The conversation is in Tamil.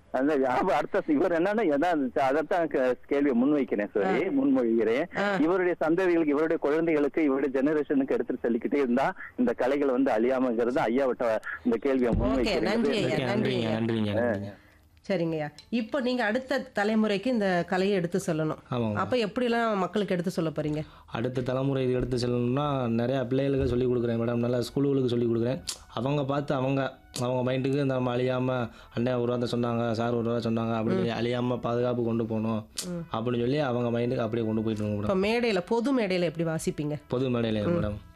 அந்த அப்ப அடுத்த இவர் என்னன்னா எதான் அதைத்தான் க- கேள்வியை முன்வைக்கிறேன் சரி முன்மொழிகிறேன் இவருடைய சந்ததிகளுக்கு இவருடைய குழந்தைகளுக்கு இவருடைய ஜெனரேஷனுக்கு எடுத்துட்டு சொல்லிக்கிட்டே இருந்தா இந்த கலைகள் வந்து அழியாமங்கிறது ஐயாவிட்ட இந்த கேள்வியை ஓகே நன்றி முன்வைக்கிறேன் ஐயா நன்றி நன்றிங்க ஐயா நன்றிங்க நன்றிங்க சரிங்கய்யா இப்போ நீங்க அடுத்த தலைமுறைக்கு இந்த கலையை எடுத்து சொல்லணும் ஆமாங்க அப்ப எப்படிலாம் மக்களுக்கு எடுத்து சொல்ல போறீங்க அடுத்த தலைமுறை இது எடுத்து செல்லணும்னா நிறையா பிள்ளைகளுக்கு சொல்லிக் கொடுக்குறேன் மேடம் நல்லா ஸ்கூலுகளுக்கு சொல்லிக் கொடுக்குறேன் அவங்க பார்த்து அவங்க அவங்க மைண்டுக்கு நம்ம அழியாமல் அண்ணன் ஒரு வார்த்தை சொன்னாங்க சார் ஒரு வார்த்தை சொன்னாங்க அப்படின்னு சொல்லி அழியாமல் பாதுகாப்பு கொண்டு போகணும் அப்படின்னு சொல்லி அவங்க மைண்டுக்கு அப்படியே கொண்டு போயிட்டு இருக்கோம் மேடம் இப்போ மேடையில பொது மேடையில எப்படி வாசிப்பீங்க பொது மேடையில் மேடம்